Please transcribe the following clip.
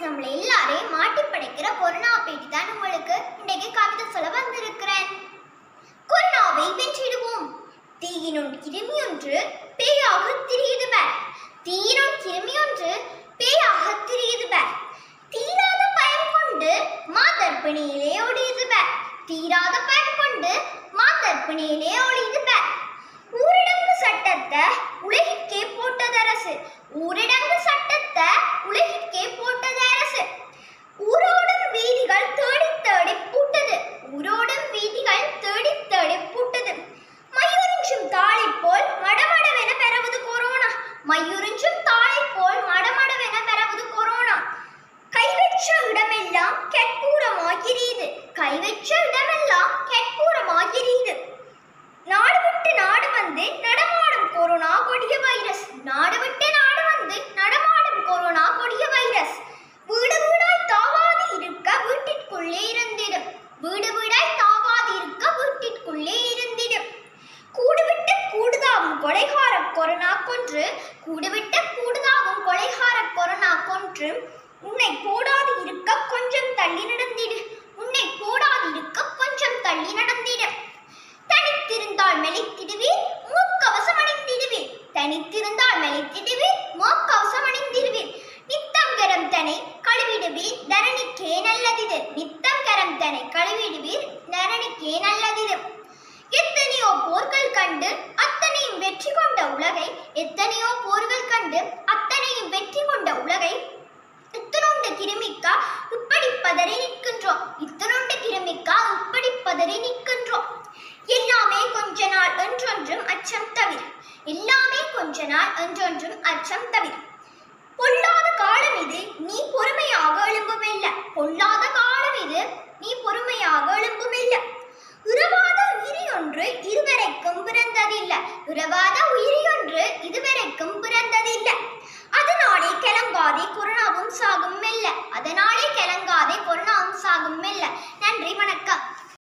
நம்மளை எல்லாரையும் மாட்டி படைக்கிற கொரோனா பேட்டி தான் உங்களுக்கு இன்னைக்கு கவிதை சொல்ல வந்திருக்கிறேன் கொரோனாவை வென்றிடுவோம் தீயினும் கிருமி ஒன்று பேயாக திரியுது பார் தீயினும் கிருமி ஒன்று பேயாக திரியுது பார் தீராத பயம் கொண்டு மாதர்ப்பிணியிலே ஒளியுது பார் தீராத பயம் கொண்டு மாதர்ப்பிணியிலே ஒளியுது பார் ஊரடங்கு சட்டத்தை உலகிற்கே போட்டது அரசு ஊரடங்கு சட்டத்தை உலகிற்கே போட்டது அரசு ஊரோடும் வீதிகள் தேடி தேடி பூட்டது ஊரோடும் வீதிகள் தேடி தேடி பூட்டது மயூரிஞ்சும் தாளை போல் மடமடவென பெறவது கொரோனா மயூரிஞ்சும் தாளை போல் மடமடவென பெறவது கொரோனா கை வச்ச இடமெல்லாம் கெட்பூரமாகிறீது கை வச்ச இடமெல்லாம் கெட்பூரமாகிறீது நாடு விட்டு நாடு வந்து நடமாடும் கொரோனா கொடிய வைரஸ் நாடு விட்டு நாடு வந்து நடமாடும் கொரோனா கொடிய வைரஸ் வீடு வீடாய் தாவாது இருக்க வீட்டிற்குள்ளே இருந்திடும் வீடு வீடாய் தாவாது இருக்க வீட்டிற்குள்ளே இருந்திடும் கூடுவிட்டு கூடுதாவும் கொலைகார கொரோனா கொன்று கூடுவிட்டு கூடுதாவும் கொலைகார கொரோனா கொன்று உன்னை போடாது இருக்க கொஞ்சம் தள்ளி நடந்திடு உன்னை போடாது இருக்க கொஞ்சம் தள்ளி நடந்திடு தனித்திருந்தால் மெலித்திடுவீர் மூக்கவசம் அணிந்திடுவீர் தனித்திருந்தால் மெலித்திடுவீர் மூக்கவசம் அணிந்திடுவீர் நித்தம் கரம் தனை கழுவிடுவீர் தரணிக்கே நல்லதிது நித்தம் கரம் தனை கழுவிடுவீர் தரணிக்கே நல்லதிது எத்தனையோ போர்கள் கண்டு அத்தனையும் வெற்றி கொண்ட உலகை எத்தனையோ போர்கள் கண்டு அத்தனையும் வெற்றி கொண்ட உலகை இத்தனோண்டு கிருமிக்கா இப்படி பதறி நிற்கின்றோம் இத்தனோண்டு கிருமிக்கா இப்படி பதறி நிற்கின்றோம் எல்லாமே கொஞ்ச நாள் என்றொன்றும் அச்சம் தவிர எல்லாமே கொஞ்ச நாள் என்றொன்றும் அச்சம் தவிர பொல்லாத காலம் இது நீ பொறுமையாக எழும்புமில்ல பொல்லாத காலம் இது நீ பொறுமையாக எழும்புமில்ல உறவாத உயிரி ஒன்று இருவரைக்கும் பிறந்ததில்லை உறவாத உயிரி